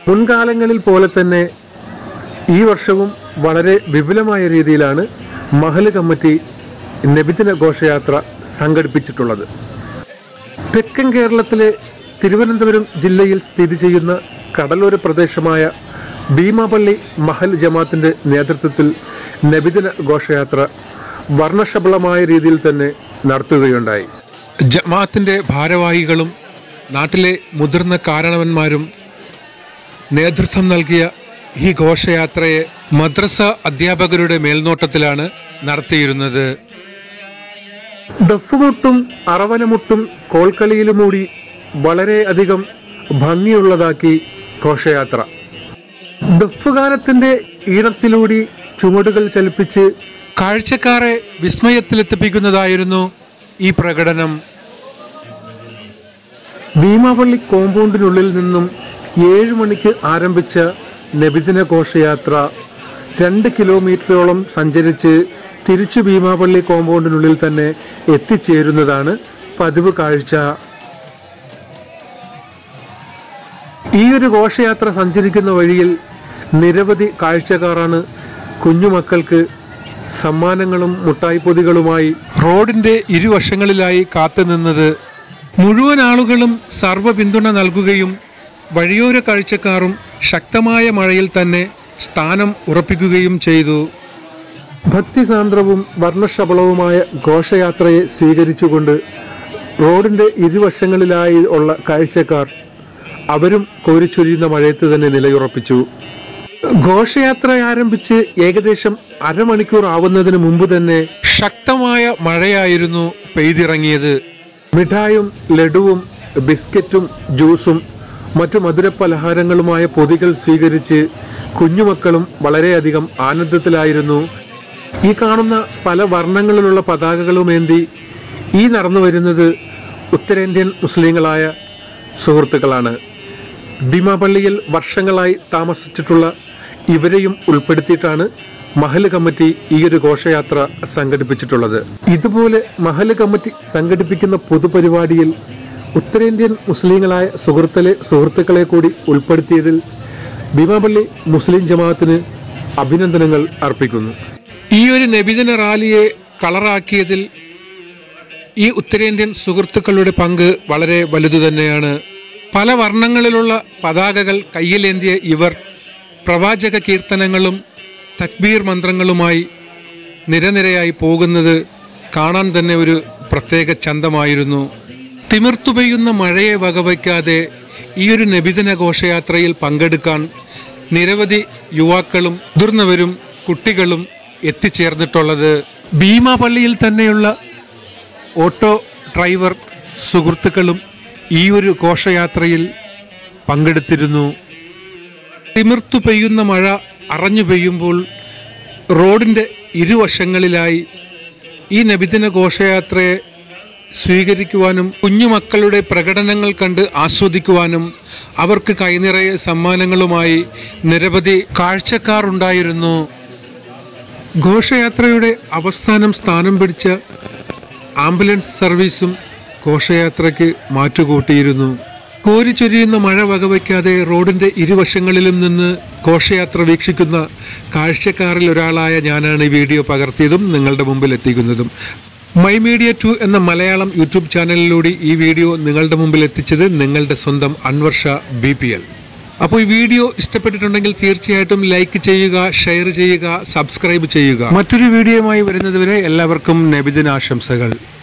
മുൻകാലങ്ങളിൽ പോലെ തന്നെ ഈ വർഷവും വളരെ വിപുലമായ രീതിയിലാണ് മഹല് കമ്മിറ്റി നബിദിന ഘോഷയാത്ര സംഘടിപ്പിച്ചിട്ടുള്ളത് തെക്കൻ കേരളത്തിലെ തിരുവനന്തപുരം ജില്ലയിൽ സ്ഥിതി ചെയ്യുന്ന കടലോര പ്രദേശമായ ഭീമാപള്ളി മഹൽ ജമാഅത്തിന്റെ നേതൃത്വത്തിൽ നബിദിന ഘോഷയാത്ര വർണ്ണശബളമായ രീതിയിൽ തന്നെ നടത്തുകയുണ്ടായി ജമാഅത്തിന്റെ ഭാരവാഹികളും നാട്ടിലെ മുതിർന്ന കാരണവന്മാരും നേതൃത്വം നൽകിയ ഈ ഘോഷയാത്രയെ മദ്രസ അധ്യാപകരുടെ മേൽനോട്ടത്തിലാണ് നടത്തിയിരുന്നത് ദഫുമുട്ടും അറവനമുട്ടും കോൽക്കളിയിലുമൂടി വളരെയധികം ഭംഗിയുള്ളതാക്കി ഘോഷയാത്ര ദഫുഗാനത്തിന്റെ ഈണത്തിലൂടി ചുമടുകൾ ചലിപ്പിച്ച് കാഴ്ചക്കാരെ വിസ്മയത്തിലെത്തിപ്പിക്കുന്നതായിരുന്നു ഈ പ്രകടനം ഭീമാപള്ളി കോമ്പൗണ്ടിനുള്ളിൽ നിന്നും ഏഴ് മണിക്ക് ആരംഭിച്ച നബിദിന ഘോഷയാത്ര രണ്ട് കിലോമീറ്ററോളം സഞ്ചരിച്ച് തിരിച്ചു ഭീമാപള്ളി കോമ്പൗണ്ടിനുള്ളിൽ തന്നെ എത്തിച്ചേരുന്നതാണ് പതിവ് കാഴ്ച ഈ ഒരു ഘോഷയാത്ര സഞ്ചരിക്കുന്ന വഴിയിൽ നിരവധി കാഴ്ചക്കാരാണ് കുഞ്ഞുമക്കൾക്ക് സമ്മാനങ്ങളും മുട്ടായിപ്പൊതികളുമായി റോഡിന്റെ ഇരുവശങ്ങളിലായി കാത്തുനിന്നത് മുഴുവൻ ആളുകളും സർവ്വ പിന്തുണ നൽകുകയും വഴിയോര കാഴ്ചക്കാരും ശക്തമായ മഴയിൽ തന്നെ സ്ഥാനം ഉറപ്പിക്കുകയും ചെയ്തു ഭക്തിസാന്ദ്രവും വർണ്ണശബളവുമായ ഘോഷയാത്രയെ സ്വീകരിച്ചുകൊണ്ട് റോഡിന്റെ ഇരുവശങ്ങളിലായി ഉള്ള കാഴ്ചക്കാർ അവരും കോരിച്ചൊരിയുന്ന മഴയത്ത് തന്നെ നിലയുറപ്പിച്ചു ഘോഷയാത്ര ആരംഭിച്ച് ഏകദേശം അരമണിക്കൂർ ആവുന്നതിന് മുമ്പ് തന്നെ ശക്തമായ മഴയായിരുന്നു പെയ്തിറങ്ങിയത് മിഠായും ലഡുവും ബിസ്ക്കറ്റും ജ്യൂസും മറ്റു മധുരപലഹാരങ്ങളുമായ പൊതികൾ സ്വീകരിച്ച് കുഞ്ഞുമക്കളും വളരെയധികം ആനന്ദത്തിലായിരുന്നു ഈ കാണുന്ന പല വർണ്ണങ്ങളിലുള്ള പതാകകളുമേന്തി ഈ നടന്നു വരുന്നത് ഉത്തരേന്ത്യൻ മുസ്ലിങ്ങളായ സുഹൃത്തുക്കളാണ് ഭീമാപള്ളിയിൽ വർഷങ്ങളായി താമസിച്ചിട്ടുള്ള ഇവരെയും ഉൾപ്പെടുത്തിയിട്ടാണ് മഹല് കമ്മിറ്റി ഈ ഒരു ഘോഷയാത്ര സംഘടിപ്പിച്ചിട്ടുള്ളത് ഇതുപോലെ മഹല് കമ്മിറ്റി സംഘടിപ്പിക്കുന്ന പൊതുപരിപാടിയിൽ ഉത്തരേന്ത്യൻ മുസ്ലിങ്ങളായ സുഹൃത്തിലെ സുഹൃത്തുക്കളെ കൂടി ഉൾപ്പെടുത്തിയതിൽ ഭീമാപള്ളി മുസ്ലിം ജമാഅത്തിന് അഭിനന്ദനങ്ങൾ അർപ്പിക്കുന്നു ഈ ഒരു നബിദിന റാലിയെ കളറാക്കിയതിൽ ഈ ഉത്തരേന്ത്യൻ സുഹൃത്തുക്കളുടെ പങ്ക് വളരെ വലുതു തന്നെയാണ് പല വർണ്ണങ്ങളിലുള്ള പതാകകൾ കയ്യിലേന്തിയ ഇവർ പ്രവാചക കീർത്തനങ്ങളും തക്ബീർ മന്ത്രങ്ങളുമായി നിരനിരയായി പോകുന്നത് കാണാൻ തന്നെ ഒരു പ്രത്യേക ചന്തമായിരുന്നു തിമിർത്തു പെയ്യുന്ന മഴയെ വകവയ്ക്കാതെ ഈ ഒരു നബിദിന ഘോഷയാത്രയിൽ പങ്കെടുക്കാൻ നിരവധി യുവാക്കളും മുതിർന്നവരും കുട്ടികളും എത്തിച്ചേർന്നിട്ടുള്ളത് ഭീമാപള്ളിയിൽ തന്നെയുള്ള ഓട്ടോ ഡ്രൈവർ സുഹൃത്തുക്കളും ഈ ഒരു ഘോഷയാത്രയിൽ പങ്കെടുത്തിരുന്നു തിമിർത്തു പെയ്യുന്ന മഴ അറഞ്ഞു പെയ്യുമ്പോൾ റോഡിൻ്റെ ഇരുവശങ്ങളിലായി ഈ നബിദിന ഘോഷയാത്രയെ സ്വീകരിക്കുവാനും കുഞ്ഞുമക്കളുടെ പ്രകടനങ്ങൾ കണ്ട് ആസ്വദിക്കുവാനും അവർക്ക് കൈനിറയെ സമ്മാനങ്ങളുമായി നിരവധി കാഴ്ചക്കാർ ഉണ്ടായിരുന്നു ഘോഷയാത്രയുടെ അവസാനം സ്ഥാനം പിടിച്ച ആംബുലൻസ് സർവീസും ഘോഷയാത്രയ്ക്ക് മാറ്റുകൂട്ടിയിരുന്നു കോരിച്ചൊരിയുന്ന മഴ വകവയ്ക്കാതെ റോഡിന്റെ ഇരുവശങ്ങളിലും നിന്ന് ഘോഷയാത്ര വീക്ഷിക്കുന്ന കാഴ്ചക്കാരിൽ ഒരാളായ ഞാനാണ് ഈ വീഡിയോ പകർത്തിയതും നിങ്ങളുടെ മുമ്പിൽ എത്തിക്കുന്നതും മൈ മീഡിയ ടു എന്ന മലയാളം യൂട്യൂബ് ചാനലിലൂടെ ഈ വീഡിയോ നിങ്ങളുടെ മുമ്പിൽ എത്തിച്ചത് നിങ്ങളുടെ സ്വന്തം അൻവർഷ ബി പി എൽ അപ്പോൾ ഈ വീഡിയോ ഇഷ്ടപ്പെട്ടിട്ടുണ്ടെങ്കിൽ തീർച്ചയായിട്ടും ലൈക്ക് ചെയ്യുക ഷെയർ ചെയ്യുക സബ്സ്ക്രൈബ് ചെയ്യുക മറ്റൊരു വീഡിയോയുമായി വരുന്നതുവരെ എല്ലാവർക്കും നബിദിനാശംസകൾ